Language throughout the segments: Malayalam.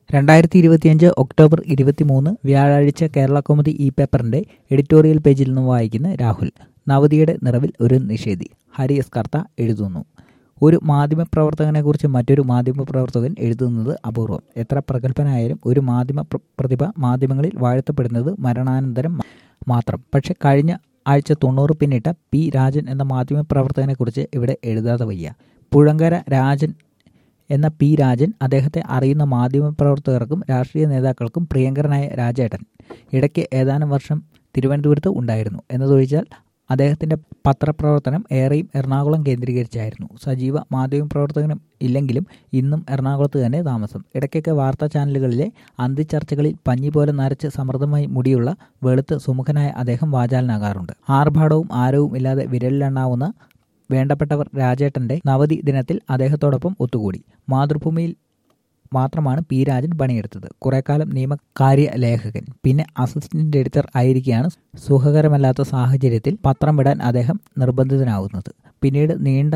രണ്ടായിരത്തി ഇരുപത്തിയഞ്ച് ഒക്ടോബർ ഇരുപത്തിമൂന്ന് വ്യാഴാഴ്ച കേരള കൗമുദി ഇ പേപ്പറിന്റെ എഡിറ്റോറിയൽ പേജിൽ നിന്ന് വായിക്കുന്ന രാഹുൽ നവതിയുടെ നിറവിൽ ഒരു നിഷേധി ഹരി എസ് കർത്ത എഴുതുന്നു ഒരു മാധ്യമപ്രവർത്തകനെക്കുറിച്ച് മറ്റൊരു മാധ്യമപ്രവർത്തകൻ എഴുതുന്നത് അപൂർവം എത്ര പ്രഗത്ഭനായാലും ഒരു മാധ്യമ പ്ര- പ്രതിഭ മാധ്യമങ്ങളിൽ വാഴ്ത്തപ്പെടുന്നത് മരണാനന്തരം മ- മാത്രം പക്ഷെ കഴിഞ്ഞ ആഴ്ച തൊണ്ണൂറ് പിന്നിട്ട പി രാജൻ എന്ന മാധ്യമപ്രവർത്തകനെക്കുറിച്ച് ഇവിടെ എഴുതാതെ വയ്യ പുഴങ്കര രാജൻ എന്ന പി രാജൻ അദ്ദേഹത്തെ അറിയുന്ന മാധ്യമപ്രവർത്തകർക്കും രാഷ്ട്രീയ നേതാക്കൾക്കും പ്രിയങ്കരനായ രാജേട്ടൻ ഇടയ്ക്ക് ഏതാനും വർഷം തിരുവനന്തപുരത്ത് ഉണ്ടായിരുന്നു എന്നതൊഴിച്ചാൽ അദ്ദേഹത്തിൻ്റെ പത്രപ്രവർത്തനം ഏറെയും എറണാകുളം കേന്ദ്രീകരിച്ചായിരുന്നു സജീവ മാധ്യമപ്രവർത്തകനും ഇല്ലെങ്കിലും ഇന്നും എറണാകുളത്ത് തന്നെ താമസം ഇടയ്ക്കൊക്കെ വാർത്താ ചാനലുകളിലെ അന്തിച്ചർച്ചകളിൽ പഞ്ഞി പോലെ നരച്ച് സമൃദ്ധമായി മുടിയുള്ള വെളുത്ത് സുമുഖനായ അദ്ദേഹം വാചാലനാകാറുണ്ട് ആർഭാടവും ആരവും ഇല്ലാതെ വിരലിലെണ്ണാവുന്ന വേണ്ടപ്പെട്ടവർ രാജേട്ടന്റെ നവതി ദിനത്തിൽ അദ്ദേഹത്തോടൊപ്പം ഒത്തുകൂടി മാതൃഭൂമിയിൽ മാത്രമാണ് പി രാജൻ പണിയെടുത്തത് കുറേക്കാലം നിയമകാര്യ ലേഖകൻ പിന്നെ അസിസ്റ്റന്റ് എഡിറ്റർ ആയിരിക്കെയാണ് സുഖകരമല്ലാത്ത സാഹചര്യത്തിൽ പത്രം വിടാൻ അദ്ദേഹം നിർബന്ധിതനാവുന്നത് പിന്നീട് നീണ്ട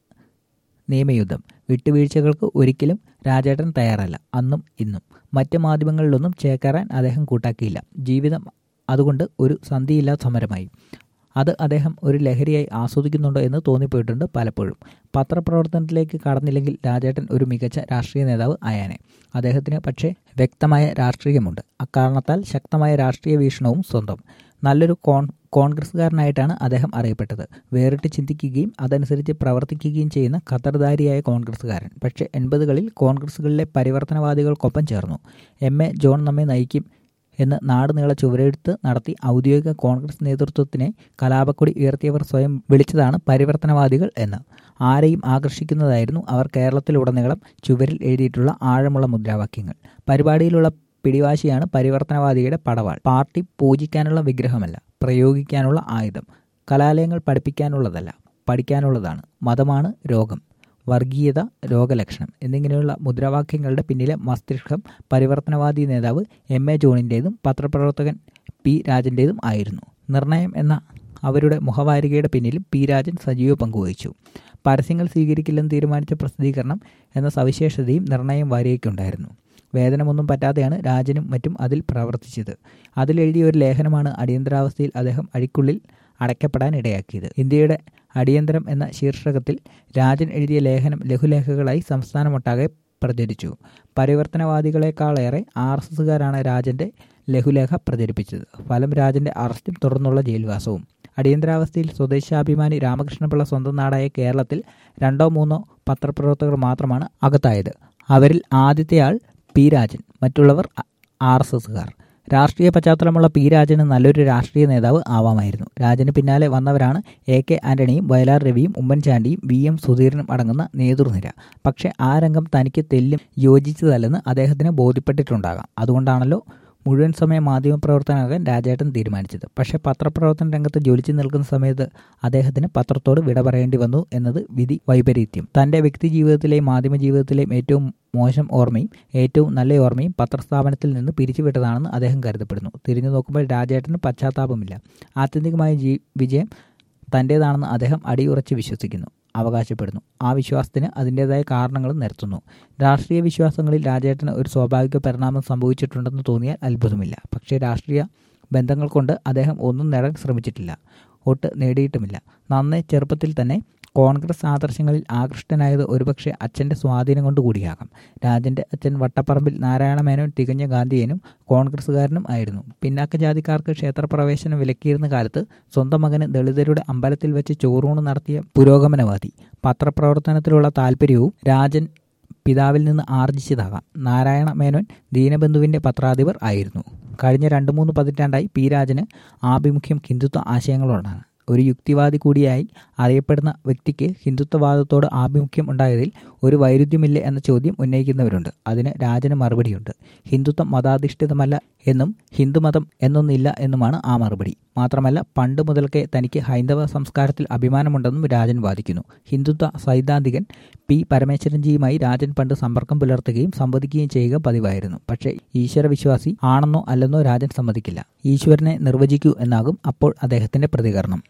നിയമയുദ്ധം വിട്ടുവീഴ്ചകൾക്ക് ഒരിക്കലും രാജേട്ടൻ തയ്യാറല്ല അന്നും ഇന്നും മറ്റ് മാധ്യമങ്ങളിലൊന്നും ചേക്കേറാൻ അദ്ദേഹം കൂട്ടാക്കിയില്ല ജീവിതം അതുകൊണ്ട് ഒരു സന്ധിയില്ലാത്ത സമരമായി അത് അദ്ദേഹം ഒരു ലഹരിയായി ആസ്വദിക്കുന്നുണ്ടോ എന്ന് തോന്നിപ്പോയിട്ടുണ്ട് പലപ്പോഴും പത്രപ്രവർത്തനത്തിലേക്ക് കടന്നില്ലെങ്കിൽ രാജേട്ടൻ ഒരു മികച്ച രാഷ്ട്രീയ നേതാവ് ആയാനെ അദ്ദേഹത്തിന് പക്ഷേ വ്യക്തമായ രാഷ്ട്രീയമുണ്ട് അക്കാരണത്താൽ ശക്തമായ രാഷ്ട്രീയ വീക്ഷണവും സ്വന്തം നല്ലൊരു കോൺ കോൺഗ്രസ്സുകാരനായിട്ടാണ് അദ്ദേഹം അറിയപ്പെട്ടത് വേറിട്ട് ചിന്തിക്കുകയും അതനുസരിച്ച് പ്രവർത്തിക്കുകയും ചെയ്യുന്ന ഖത്തർദാരിയായ കോൺഗ്രസ്സുകാരൻ പക്ഷേ എൺപതുകളിൽ കോൺഗ്രസ്സുകളിലെ പരിവർത്തനവാദികൾക്കൊപ്പം ചേർന്നു എം എ ജോൺ നമ്മെ നയിക്കും എന്ന് നാട് നീള ചുവരെഴുത്ത് നടത്തി ഔദ്യോഗിക കോൺഗ്രസ് നേതൃത്വത്തിനെ കലാപക്കൊടി ഉയർത്തിയവർ സ്വയം വിളിച്ചതാണ് പരിവർത്തനവാദികൾ എന്ന് ആരെയും ആകർഷിക്കുന്നതായിരുന്നു അവർ കേരളത്തിലുടനീളം ചുവരിൽ എഴുതിയിട്ടുള്ള ആഴമുള്ള മുദ്രാവാക്യങ്ങൾ പരിപാടിയിലുള്ള പിടിവാശിയാണ് പരിവർത്തനവാദിയുടെ പടവാൾ പാർട്ടി പൂജിക്കാനുള്ള വിഗ്രഹമല്ല പ്രയോഗിക്കാനുള്ള ആയുധം കലാലയങ്ങൾ പഠിപ്പിക്കാനുള്ളതല്ല പഠിക്കാനുള്ളതാണ് മതമാണ് രോഗം വർഗീയത രോഗലക്ഷണം എന്നിങ്ങനെയുള്ള മുദ്രാവാക്യങ്ങളുടെ പിന്നിലെ മസ്തിഷ്കം പരിവർത്തനവാദി നേതാവ് എം എ ജോണിൻ്റേതും പത്രപ്രവർത്തകൻ പി രാജൻ്റേതും ആയിരുന്നു നിർണയം എന്ന അവരുടെ മുഖവാരികയുടെ പിന്നിലും പി രാജൻ സജീവ പങ്കുവഹിച്ചു പരസ്യങ്ങൾ സ്വീകരിക്കില്ലെന്ന് തീരുമാനിച്ച പ്രസിദ്ധീകരണം എന്ന സവിശേഷതയും നിർണയം വാരികയ്ക്കുണ്ടായിരുന്നു വേതനമൊന്നും പറ്റാതെയാണ് രാജനും മറ്റും അതിൽ പ്രവർത്തിച്ചത് അതിലെഴുതിയ ഒരു ലേഖനമാണ് അടിയന്തരാവസ്ഥയിൽ അദ്ദേഹം അഴിക്കുള്ളിൽ അടയ്ക്കപ്പെടാൻ ഇടയാക്കിയത് ഇന്ത്യയുടെ അടിയന്തരം എന്ന ശീർഷകത്തിൽ രാജൻ എഴുതിയ ലേഖനം ലഘുലേഖകളായി സംസ്ഥാനമൊട്ടാകെ പ്രചരിച്ചു പരിവർത്തനവാദികളെക്കാളേറെ ആർ എസ് എസുകാരാണ് രാജന്റെ ലഘുലേഖ പ്രചരിപ്പിച്ചത് ഫലം രാജന്റെ അറസ്റ്റും തുടർന്നുള്ള ജയിൽവാസവും അടിയന്തരാവസ്ഥയിൽ സ്വദേശാഭിമാനി രാമകൃഷ്ണപിള്ള സ്വന്തം നാടായ കേരളത്തിൽ രണ്ടോ മൂന്നോ പത്രപ്രവർത്തകർ മാത്രമാണ് അകത്തായത് അവരിൽ ആദ്യത്തെയാൾ പി രാജൻ മറ്റുള്ളവർ ആർ എസ് എസുകാർ രാഷ്ട്രീയ പശ്ചാത്തലമുള്ള പി രാജന് നല്ലൊരു രാഷ്ട്രീയ നേതാവ് ആവാമായിരുന്നു രാജന് പിന്നാലെ വന്നവരാണ് എ കെ ആന്റണിയും വയലാർ രവിയും ഉമ്മൻചാണ്ടിയും വി എം സുധീരനും അടങ്ങുന്ന നേതൃനിര പക്ഷേ ആ രംഗം തനിക്ക് തെല്ലും യോജിച്ചതല്ലെന്ന് അദ്ദേഹത്തിന് ബോധ്യപ്പെട്ടിട്ടുണ്ടാകാം അതുകൊണ്ടാണല്ലോ മുഴുവൻ സമയ മാധ്യമപ്രവർത്തനമാകാൻ രാജേട്ടൻ തീരുമാനിച്ചത് പക്ഷേ പത്രപ്രവർത്തന രംഗത്ത് ജ്വലിച്ചു നിൽക്കുന്ന സമയത്ത് അദ്ദേഹത്തിന് പത്രത്തോട് വിട പറയേണ്ടി വന്നു എന്നത് വിധി വൈപരീത്യം തൻ്റെ വ്യക്തി ജീവിതത്തിലെയും മാധ്യമ ജീവിതത്തിലെയും ഏറ്റവും മോശം ഓർമ്മയും ഏറ്റവും നല്ല ഓർമ്മയും പത്രസ്ഥാപനത്തിൽ നിന്ന് പിരിച്ചുവിട്ടതാണെന്ന് അദ്ദേഹം കരുതപ്പെടുന്നു തിരിഞ്ഞു നോക്കുമ്പോൾ രാജേട്ടന് പശ്ചാത്താപമില്ല ആത്യന്തികമായ ജീ വിജയം തൻ്റേതാണെന്ന് അദ്ദേഹം അടിയുറച്ച് വിശ്വസിക്കുന്നു അവകാശപ്പെടുന്നു ആ വിശ്വാസത്തിന് അതിൻ്റേതായ കാരണങ്ങളും നിരത്തുന്നു രാഷ്ട്രീയ വിശ്വാസങ്ങളിൽ രാജേട്ടന് ഒരു സ്വാഭാവിക പരിണാമം സംഭവിച്ചിട്ടുണ്ടെന്ന് തോന്നിയാൽ അത്ഭുതമില്ല പക്ഷേ രാഷ്ട്രീയ ബന്ധങ്ങൾ കൊണ്ട് അദ്ദേഹം ഒന്നും നേടാൻ ശ്രമിച്ചിട്ടില്ല ഒട്ട് നേടിയിട്ടുമില്ല നന്നേ ചെറുപ്പത്തിൽ തന്നെ കോൺഗ്രസ് ആദർശങ്ങളിൽ ആകൃഷ്ടനായത് ഒരുപക്ഷെ അച്ഛൻ്റെ സ്വാധീനം കൊണ്ട് കൂടിയാകാം രാജൻ്റെ അച്ഛൻ വട്ടപ്പറമ്പിൽ നാരായണ മേനോൻ തികഞ്ഞ ഗാന്ധിയനും കോൺഗ്രസ്സുകാരനും ആയിരുന്നു പിന്നാക്ക ജാതിക്കാർക്ക് ക്ഷേത്രപ്രവേശനം വിലക്കിയിരുന്ന കാലത്ത് സ്വന്തം മകന് ദളിതരുടെ അമ്പലത്തിൽ വെച്ച് ചോറൂണ് നടത്തിയ പുരോഗമനവാദി പത്രപ്രവർത്തനത്തിലുള്ള താല്പര്യവും രാജൻ പിതാവിൽ നിന്ന് ആർജിച്ചതാകാം നാരായണ മേനോൻ ദീനബന്ധുവിൻ്റെ പത്രാധിപർ ആയിരുന്നു കഴിഞ്ഞ രണ്ട് മൂന്ന് പതിറ്റാണ്ടായി പി രാജന് ആഭിമുഖ്യം ഹിന്ദുത്വ ആശയങ്ങളോടാണ് ഒരു യുക്തിവാദി കൂടിയായി അറിയപ്പെടുന്ന വ്യക്തിക്ക് ഹിന്ദുത്വവാദത്തോട് ആഭിമുഖ്യം ഉണ്ടായതിൽ ഒരു വൈരുദ്ധ്യമില്ലേ എന്ന ചോദ്യം ഉന്നയിക്കുന്നവരുണ്ട് അതിന് രാജന് മറുപടിയുണ്ട് ഹിന്ദുത്വം മതാധിഷ്ഠിതമല്ല എന്നും ഹിന്ദുമതം എന്നൊന്നില്ല എന്നുമാണ് ആ മറുപടി മാത്രമല്ല പണ്ട് മുതൽക്കേ തനിക്ക് ഹൈന്ദവ സംസ്കാരത്തിൽ അഭിമാനമുണ്ടെന്നും രാജൻ വാദിക്കുന്നു ഹിന്ദുത്വ സൈദ്ധാന്തികൻ പി പരമേശ്വരൻജിയുമായി രാജൻ പണ്ട് സമ്പർക്കം പുലർത്തുകയും സംവദിക്കുകയും ചെയ്യുക പതിവായിരുന്നു പക്ഷേ ഈശ്വരവിശ്വാസി ആണെന്നോ അല്ലെന്നോ രാജൻ സമ്മതിക്കില്ല ഈശ്വരനെ നിർവചിക്കൂ എന്നാകും അപ്പോൾ അദ്ദേഹത്തിന്റെ പ്രതികരണം